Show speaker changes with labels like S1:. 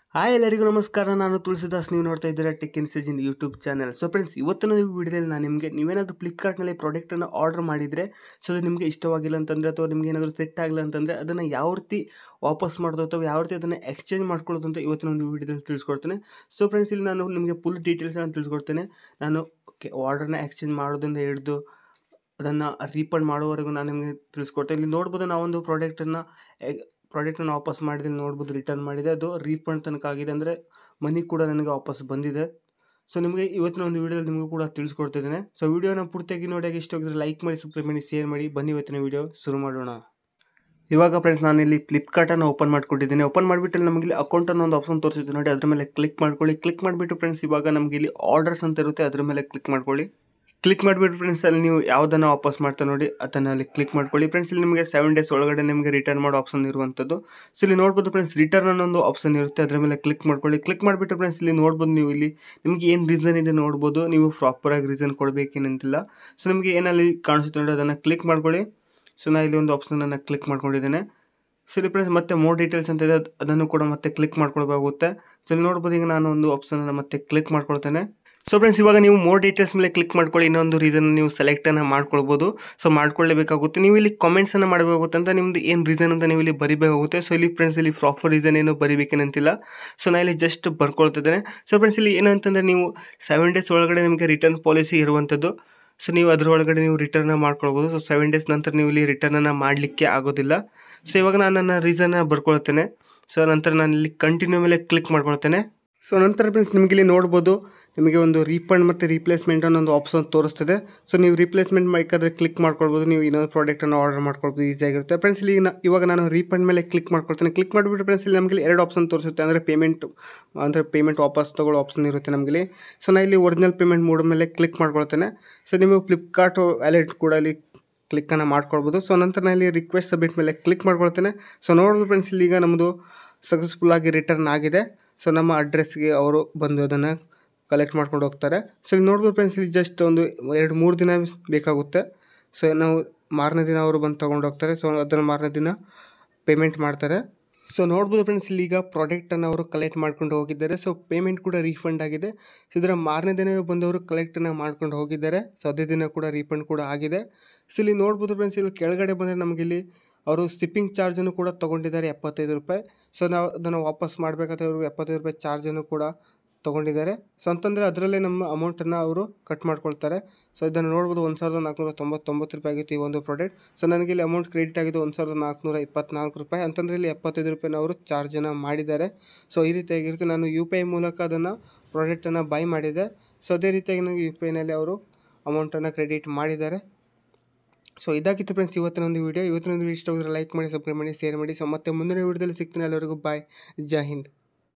S1: hi ಎಲ್ಲರಿಗೂ ನಮಸ್ಕಾರ ನಾನು ತುಳಸಿದಾಸ್ ನೀವು ನೋಡ್ತಾ ಇದ್ದೀರಾ tech in Sajin YouTube channel so friends ಇವತ್ತಿನ ಈ ವಿಡಿಯೋದಲ್ಲಿ ನಾನು ನಿಮಗೆ ನೀವೇನಾದರೂ ಫ್ಲಿಪ್ಕಾರ್ಟ್ನಲ್ಲಿ ಪ್ರಾಡಕ್ಟನ್ನು ಆರ್ಡರ್ ಮಾಡಿದರೆ ಸೊ ಅದು ನಿಮಗೆ ಇಷ್ಟವಾಗಿಲ್ಲ ಅಂತಂದರೆ ಅಥವಾ ನಿಮ್ಗೆ ಏನಾದರೂ ಸೆಟ್ ಆಗಿಲ್ಲ ಅಂತಂದರೆ ಅದನ್ನು ಯಾವ ರೀತಿ ವಾಪಸ್ ಮಾಡೋದು ಅಥವಾ ಯಾವ ರೀತಿ ಅದನ್ನು ಎಕ್ಸ್ಚೇಂಜ್ ಮಾಡ್ಕೊಳ್ಳೋದು ಅಂತ ಇವತ್ತಿನ ಒಂದು ವಿಡಿಯೋದಲ್ಲಿ ತಿಳಿಸ್ಕೊಡ್ತೇನೆ ಸೊ ಫ್ರೆಂಡ್ಸ್ ಇಲ್ಲಿ ನಾನು ನಿಮಗೆ ಫುಲ್ ಡೀಟೇಲ್ಸನ್ನು ತಿಳಿಸ್ಕೊಡ್ತೇನೆ ನಾನು ಆರ್ಡರ್ನ ಎಕ್ಸ್ಚೇಂಜ್ ಮಾಡೋದ್ರಿಂದ ಹಿಡಿದು ಅದನ್ನು ರೀಫಂಡ್ ಮಾಡೋವರೆಗೂ ನಾನು ನಿಮಗೆ ತಿಳಿಸ್ಕೊಡ್ತೇನೆ ಇಲ್ಲಿ ನೋಡ್ಬೋದು ನಾವೊಂದು ಪ್ರಾಡಕ್ಟನ್ನು ಪ್ರಾಡಕ್ಟನ್ನು ವಾಪಸ್ ಮಾಡಿದಲ್ಲಿ ನೋಡ್ಬೋದು ರಿಟರ್ನ್ ಮಾಡಿದೆ ಅದು ರೀಫಂಡ್ ತನಕ ಆಗಿದೆ ಅಂದರೆ ಮನಿ ಕೂಡ ನನಗೆ ವಾಪಸ್ ಬಂದಿದೆ ಸೊ ನಿಮಗೆ ಇವತ್ತಿನ ಒಂದು ವೀಡಿಯೋದಲ್ಲಿ ನಿಮಗೂ ಕೂಡ ತಿಳಿಸ್ಕೊಡ್ತಿದ್ದೇನೆ ಸೊ ವೀಡಿಯೋನ ಪೂರ್ತಿಯಾಗಿ ನೋಡಿಯಾಗ ಇಷ್ಟ ಹೋಗಿದ್ರೆ ಲೈಕ್ ಮಾಡಿ ಸಬ್ಸ್ಕ್ರೈಬ್ ಮಾಡಿ ಶೇರ್ ಮಾಡಿ ಬನ್ನಿ ಇವತ್ತಿನ ವೀಡಿಯೋ ಶುರು ಮಾಡೋಣ ಇವಾಗ ಫ್ರೆಂಡ್ಸ್ ನಾನು ಇಲ್ಲಿ ಫ್ಲಿಪ್ಕಾರ್ಟನ್ನು ಓಪನ್ ಮಾಡಿಕೊಟ್ಟಿದ್ದೀನಿ ಓಪನ್ ಮಾಡಿಬಿಟ್ಟು ನಮಗೆ ಇಲ್ಲಿ ಅಕೌಂಟನ್ನು ಒಂದು ಆಪ್ಷನ್ ತೋರಿಸಿದ್ದು ನೋಡಿ ಅದ್ರ ಮೇಲೆ ಕ್ಲಿಕ್ ಮಾಡ್ಕೊಳ್ಳಿ ಕ್ಲಿಕ್ ಮಾಡಿಬಿಟ್ಟು ಫ್ರೆಂಡ್ಸ್ ಇವಾಗ ನಮಗೆ ಇಲ್ಲಿ ಆರ್ಡರ್ಸ್ ಅಂತ ಇರುತ್ತೆ ಅದ್ರ ಮೇಲೆ ಕ್ಲಿಕ್ ಮಾಡ್ಕೊಳ್ಳಿ ಕ್ಲಿಕ್ ಮಾಡಿಬಿಟ್ಟು ಫ್ರೆಂಡ್ಸ್ ಅಲ್ಲಿ ನೀವು ಯಾವುದನ್ನು ವಾಪಸ್ ಮಾಡ್ತಾ ನೋಡಿ ಅದನ್ನು ಅಲ್ಲಿ ಕ್ಲಿಕ್ ಮಾಡ್ಕೊಳ್ಳಿ ಫ್ರೆಂಡ್ಸ್ ಇಲ್ಲಿ ನಿಮಗೆ ಸೆವೆನ್ ಡೇಸ್ ಒಳಗಡೆ ನಿಮಗೆ ರಿಟರ್ನ್ ಮಾಡೋ ಆಪ್ಷನ್ ಇರುವಂಥದ್ದು ಸೊ ಇಲ್ಲಿ ನೋಡ್ಬೋದು ಫ್ರೆಂಡ್ಸ್ ರಿಟರ್ನ್ ಅನ್ನೋ ಆಪ್ಷನ್ ಇರುತ್ತೆ ಅದರ ಮೇಲೆ ಕ್ಲಿಕ್ ಮಾಡ್ಕೊಳ್ಳಿ ಕ್ಲಿಕ್ ಮಾಡಿಬಿಟ್ಟು ಫ್ರೆಂಡ್ಸ್ ಇಲ್ಲಿ ನೋಡ್ಬೋದು ನೀವು ಇಲ್ಲಿ ನಿಮಗೆ ಏನು ರೀಸನ್ ಇದೆ ನೋಡ್ಬೋದು ನೀವು ಪ್ರಾಪರಾಗಿ ರೀಸನ್ ಕೊಡಬೇಕೇನಂತಿಲ್ಲ ಸೊ ನಿಮಗೆ ಏನಲ್ಲಿ ಕಾಣಿಸುತ್ತೆ ನೋಡಿ ಅದನ್ನು ಕ್ಲಿಕ್ ಮಾಡ್ಕೊಳ್ಳಿ ಸೊ ನಾನು ಇಲ್ಲಿ ಒಂದು ಆಪ್ಷನನ್ನು ಕ್ಲಿಕ್ ಮಾಡ್ಕೊಂಡಿದ್ದೇನೆ ಸೊ ಇಲ್ಲಿ ಫ್ರೆಂಡ್ಸ್ ಮತ್ತೆ ಮೋರ್ ಡೀಟೇಲ್ಸ್ ಅಂತ ಇದೆ ಅದ್- ಅದನ್ನು ಕೂಡ ಮತ್ತೆ ಕ್ಲಿಕ್ ಮಾಡ್ಕೊಳ್ಬೇಕಾಗುತ್ತೆ ಸೊ ಇಲ್ಲಿ ನೋಡ್ಬೋದು ಈಗ ನಾನು ಒಂದು ಆಪ್ಷನನ್ನು ಮತ್ತೆ ಕ್ಲಿಕ್ ಮಾಡ್ಕೊಳ್ತೇನೆ ಸೊ ಫ್ರೆಂಡ್ಸ್ ಇವಾಗ ನೀವು ಮೋರ್ ಡೀಟೇಲ್ಸ್ ಮೇಲೆ ಕ್ಲಿಕ್ ಮಾಡ್ಕೊಳ್ಳಿ ಇನ್ನೊಂದು ರೀಸನ್ ನೀವು ಸೆಲೆಕ್ಟನ್ನು ಮಾಡ್ಕೊಳ್ಬೋದು ಸೊ ಮಾಡ್ಕೊಳ್ಳೇಬೇಕಾಗುತ್ತೆ ನೀವು ಇಲ್ಲಿ ಕಾಮೆಂಟ್ಸನ್ನು ಮಾಡಬೇಕಾಗುತ್ತೆ ಅಂತ ನಿಮ್ದು ಏನು ರೀಸನ್ ಅಂತ ನೀವು ಇಲ್ಲಿ ಬರಿಬೇಕಾಗುತ್ತೆ ಸೊ ಇಲ್ಲಿ ಫ್ರೆಂಡ್ಸ್ ಇಲ್ಲಿ ಪ್ರಾಪರ್ ರೀಸನ್ ಏನು ಬರಿಬೇಕೇನಂತಿಲ್ಲ ಸೊ ನಾನು ಇಲ್ಲಿ ಜಸ್ಟ್ ಬರ್ಕೊಳ್ತಿದ್ದೇನೆ ಸೊ ಫ್ರೆಂಡ್ಸ್ ಇಲ್ಲಿ ಏನಂತಂದರೆ ನೀವು ಸೆವೆನ್ ಡೇಸ್ ಒಳಗಡೆ ನಿಮಗೆ ರಿಟರ್ನ್ ಪಾಲಿಸಿ ಇರುವಂಥದ್ದು ಸೊ ನೀವು ಅದರೊಳಗಡೆ ನೀವು ರಿಟರ್ನ್ ಮಾಡ್ಕೊಳ್ಬೋದು ಸೊ ಸೆವೆನ್ ಡೇಸ್ ನಂತರ ನೀವು ಇಲ್ಲಿ ರಿಟರ್ನನ್ನು ಮಾಡಲಿಕ್ಕೆ ಆಗೋದಿಲ್ಲ ಸೊ ಇವಾಗ ನಾನು ನನ್ನ ರೀಸನ್ನ ಬರ್ಕೊಳ್ತೇನೆ ಸೊ ನಂತರ ನಾನು ಇಲ್ಲಿ ಕಂಟಿನ್ಯೂ ಮೇಲೆ ಕ್ಲಿಕ್ ಮಾಡ್ಕೊಳ್ತೇನೆ ಸೊ ನಂತರ ಫ್ರೆಂಡ್ಸ್ ನಿಮಗೆ ಇಲ್ಲಿ ನೋಡ್ಬೋದು ನಿಮಗೆ ಒಂದು ರೀಫಂಡ್ ಮತ್ತು ರೀಪ್ಲೇಸ್ಮೆಂಟ್ ಅನ್ನೋ ಒಂದು ಆಪ್ಷನ್ ತೋರಿಸ್ತದೆ ಸೊ ನೀವು ರೀಪ್ಲೇಸ್ಮೆಂಟ್ ಬೇಕಾದರೆ ಕ್ಲಿಕ್ ಮಾಡ್ಕೊಳ್ಬೋದು ನೀವು ಇನ್ನೊಂದು ಪ್ರಾಡಕ್ಟನ್ನು ಆರ್ಡರ್ ಮಾಡ್ಕೊಳ್ಬೋದು ಈಸಿಯಾಗಿರುತ್ತೆ ಫ್ರೆಂಡ್ಸ್ ಇಲ್ಲಿ ನಾ- ಇವಾಗ ನಾನು ರೀಫಂಡ್ ಮೇಲೆ ಕ್ಲಿಕ್ ಮಾಡ್ಕೊಳ್ತೇನೆ ಕ್ಲಿಕ್ ಮಾಡಿಬಿಟ್ಟು ಫ್ರೆಂಡ್ಸ್ ಇಲ್ಲಿ ನಮಗೆ ಇಲ್ಲಿ ಎರಡು ಆಪ್ಷನ್ ತೋರಿಸುತ್ತೆ ಅಂದರೆ ಪೇಮೆಂಟ್ ಅಂದರೆ ಪೇಮೆಂಟ್ ವಾಪಸ್ ತಗೊಳ್ಳೋ ಆಪ್ಷನ್ ಇರುತ್ತೆ ನಮಗೆ ಇಲ್ಲಿ ಸೊ ನಾನು ಇಲ್ಲಿ ಒರಿಜಿನಲ್ ಪೇಮೆಂಟ್ ಮೂಡ್ ಮೇಲೆ ಕ್ಲಿಕ್ ಮಾಡ್ಕೊಳ್ತೇನೆ ಸೊ ನೀವು ಫ್ಲಿಪ್ಕಾರ್ಟ್ ವ್ಯಾಲೆಟ್ ಕೂಡ ಇಲ್ಲಿ ಕ್ಲಿಕ್ಕನ್ನು ಮಾಡ್ಕೊಳ್ಬೋದು ಸೊ ನಂತರ ನಾನು ಇಲ್ಲಿ ರಿಕ್ವೆಸ್ಟ್ ಸಬ್ಮಿಟ್ ಮೇಲೆ ಕ್ಲಿಕ್ ಮಾಡ್ಕೊಳ್ತೇನೆ ಸೊ ನೋಡೋದು ಫ್ರೆಂಡ್ಸ್ ಇಲ್ಲಿ ಈಗ ನಮ್ಮದು ಸಕ್ಸಸ್ಫುಲ್ಲಾಗಿ ರಿಟರ್ನ್ ಆಗಿದೆ ಸೊ ನಮ್ಮ ಅಡ್ರೆಸ್ಗೆ ಅವರು ಬಂದು ಅದನ್ನು ಕಲೆಕ್ಟ್ ಮಾಡ್ಕೊಂಡು ಹೋಗ್ತಾರೆ ಸೊ ಇಲ್ಲಿ ನೋಡ್ಬೋದು ಫ್ರೆಂಡ್ಸ್ ಇಲ್ಲಿ ಜಸ್ಟ್ ಒಂದು ಎರಡು ಮೂರು ದಿನ ಬೇಕಾಗುತ್ತೆ ಸೊ ನಾವು ಮಾರನೇ ದಿನ ಅವರು ಬಂದು ತೊಗೊಂಡು ಹೋಗ್ತಾರೆ ಸೊ ಅದನ್ನು ಮಾರನೇ ದಿನ ಪೇಮೆಂಟ್ ಮಾಡ್ತಾರೆ ಸೊ ನೋಡ್ಬೋದು ಫ್ರೆಂಡ್ಸ್ ಇಲ್ಲಿ ಈಗ ಪ್ರಾಡಕ್ಟನ್ನು ಅವರು ಕಲೆಕ್ಟ್ ಮಾಡ್ಕೊಂಡು ಹೋಗಿದ್ದಾರೆ ಸೊ ಪೇಮೆಂಟ್ ಕೂಡ ರೀಫಂಡ್ ಆಗಿದೆ ಸೊ ಇದರ ಮಾರನೇ ದಿನವೇ ಬಂದವರು ಕಲೆಕ್ಟನ್ನು ಮಾಡ್ಕೊಂಡು ಹೋಗಿದ್ದಾರೆ ಸೊ ಅದೇ ದಿನ ಕೂಡ ರೀಫಂಡ್ ಕೂಡ ಆಗಿದೆ ಸೊ ಇಲ್ಲಿ ನೋಡ್ಬೋದು ಫ್ರೆಂಡ್ಸ್ ಇಲ್ಲಿ ಕೆಳಗಡೆ ಬಂದರೆ ನಮಗೆ ಇಲ್ಲಿ ಅವರು ಶಿಪ್ಪಿಂಗ್ ಚಾರ್ಜನ್ನು ಕೂಡ ತೊಗೊಂಡಿದ್ದಾರೆ ಎಪ್ಪತ್ತೈದು ರೂಪಾಯಿ ಸೊ ನಾವು ಅದನ್ನು ವಾಪಸ್ ಮಾಡಬೇಕಾದ್ರೆ ಅವರು ಎಪ್ಪತ್ತೈದು ರೂಪಾಯಿ ಚಾರ್ಜನ್ನು ಕೂಡ ತೊಗೊಂಡಿದ್ದಾರೆ ಸೊ ಅಂತಂದರೆ ಅದರಲ್ಲೇ ನಮ್ಮ ಅಮೌಂಟನ್ನು ಅವರು ಕಟ್ ಮಾಡ್ಕೊಳ್ತಾರೆ ಸೊ ಇದನ್ನು ನೋಡ್ಬೋದು ಒಂದು ಸಾವಿರದ ನಾಲ್ಕುನೂರ ತೊಂಬತ್ತೊಂಬತ್ತು ರೂಪಾಯಿ ಆಗಿತ್ತು ಈ ಒಂದು ಪ್ರಾಡಕ್ಟ್ ಸೊ ನನಗೆ ಇಲ್ಲಿ ಅಮೌಂಟ್ ಕ್ರೆಡಿಟ್ ಆಗಿದೆ ಒಂದು ಸಾವಿರದ ನಾಲ್ಕುನೂರ ಇಪ್ಪತ್ನಾಲ್ಕು ರೂಪಾಯಿ ಅಂತಂದರೆ ಇಲ್ಲಿ ಎಪ್ಪತ್ತೈದು ರೂಪಾಯಿನ ಅವರು ಚಾರ್ಜನ್ನು ಮಾಡಿದ್ದಾರೆ ಸೊ ಈ ರೀತಿಯಾಗಿರುತ್ತೆ ನಾನು ಯು ಪಿ ಐ ಮೂಲಕ ಅದನ್ನು ಪ್ರಾಡಕ್ಟನ್ನು ಬೈ ಮಾಡಿದೆ ಸೊ ಅದೇ ರೀತಿಯಾಗಿ ನನಗೆ ಯು ಪಿ ಐನಲ್ಲಿ ಅವರು ಅಮೌಂಟನ್ನು ಕ್ರೆಡಿಟ್ ಮಾಡಿದ್ದಾರೆ ಸೊ ಇದಾಗಿತ್ತು ಫ್ರೆಂಡ್ಸ್ ಇವತ್ತಿನ ಒಂದು ವೀಡಿಯೋ ಇವತ್ತಿನ ಒಂದು ಇಷ್ಟ ಹೋದ್ರೆ ಲೈಕ್ ಮಾಡಿ ಸಬ್ಸ್ಕ್ರೈಬ್ ಮಾಡಿ ಶೇರ್ ಮಾಡಿ ಸೊ ಮತ್ತೆ ಮುಂದಿನ ವೀಡಿಯೋದಲ್ಲಿ ಸಿಗ್ತೀನಿ ಎಲ್ಲರಿಗೂ ಬಾಯ್ ಜೈ ಹಿಂದ್